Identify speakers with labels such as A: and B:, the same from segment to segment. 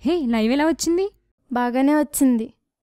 A: హే live ఎలా వచ్చింది
B: బాగానే వచ్చింది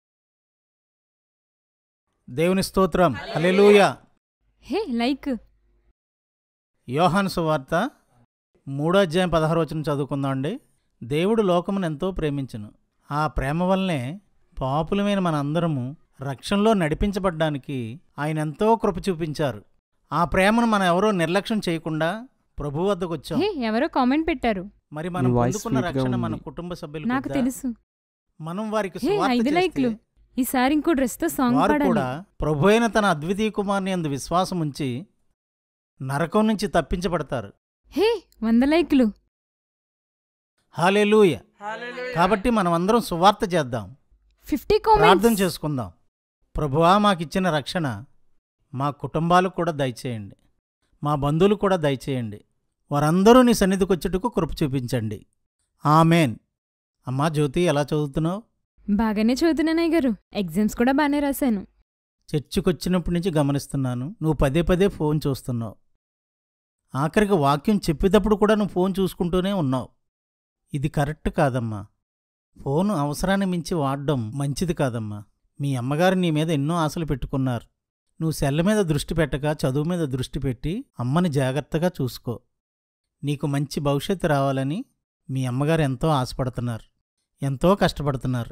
C: దేవుని స్తోత్రం హల్లెలూయా
A: హే లైక్
C: యోహాను సువార్త మూడో అధ్యాయం పదహారు వచనం చదువుకుందామండి దేవుడు లోకమును ఎంతో ప్రేమించును ఆ ప్రేమ వల్లనే పాపులమైన మనందరము రక్షణలో నడిపించబడ్డానికి ఆయన ఎంతో కృప చూపించారు ఆ ప్రేమను మనం ఎవరో నిర్లక్ష్యం చేయకుండా ప్రభు వద్దకు వచ్చాం
A: హే ఎవరో కామెంట్ పెట్టారు
C: మరి మనం
D: మీ వాయిస్
C: పొందుకున్న
D: sweet గా
C: రక్షణ మన
D: ఉంది.
C: కుటుంబ సభ్యులకు
A: నాకు
C: వద్దా?
A: తెలుసు
C: మనం వారికి
A: హే,
C: సువార్త
A: ఐదు
C: చేస్తే
A: లైక్లు. ఈసారి ఇంకో డ్రెస్తో సాంగ్
C: వారు
A: పాడాలి
C: కూడా ప్రభు అయిన తన అద్వితీయ కుమార్ని అందు విశ్వాసం ఉంచి నరకం నుంచి తప్పించబడతారు
A: హే వంద లైక్లు
C: హాలేలూయ కాబట్టి మనం అందరం సువార్త చేద్దాం
A: ఫిఫ్టీ
C: ప్రార్థన
A: కామెంట్స్
C: చేసుకుందాం ప్రభువా మాకిచ్చిన రక్షణ మా కుటుంబాలకు కూడా దయచేయండి మా బంధువులు కూడా దయచేయండి వారందరూ నీ సన్నిధికి వచ్చేటకు కృప చూపించండి ఆమెన్ అమ్మా జ్యోతి ఎలా చదువుతున్నావు
A: బాగానే చదువుతున్నానయ్య గారు ఎగ్జామ్స్ కూడా బాగానే రాశాను
C: చర్చికి వచ్చినప్పటి నుంచి గమనిస్తున్నాను నువ్వు పదే పదే ఫోన్ చూస్తున్నావు ఆఖరికి వాక్యం చెప్పేటప్పుడు కూడా నువ్వు ఫోన్ చూసుకుంటూనే ఉన్నావు ఇది కరెక్ట్ కాదమ్మా ఫోన్ అవసరాన్ని మించి వాడడం మంచిది కాదమ్మా మీ అమ్మగారు నీ మీద ఎన్నో ఆశలు పెట్టుకున్నారు నువ్వు సెల్ల మీద దృష్టి పెట్టక చదువు మీద దృష్టి పెట్టి అమ్మని జాగ్రత్తగా చూసుకో నీకు మంచి భవిష్యత్తు రావాలని మీ అమ్మగారు ఎంతో ఆశపడుతున్నారు ఎంతో కష్టపడుతున్నారు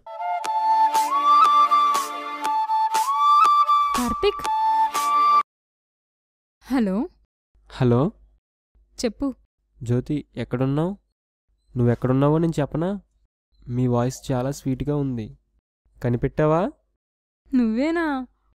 A: కార్తిక్ హలో
D: హలో
A: చెప్పు
D: జ్యోతి ఎక్కడున్నావు నువ్వెక్కడున్నావో నేను చెప్పనా మీ వాయిస్ చాలా స్వీట్గా ఉంది కనిపెట్టావా
A: నువ్వేనా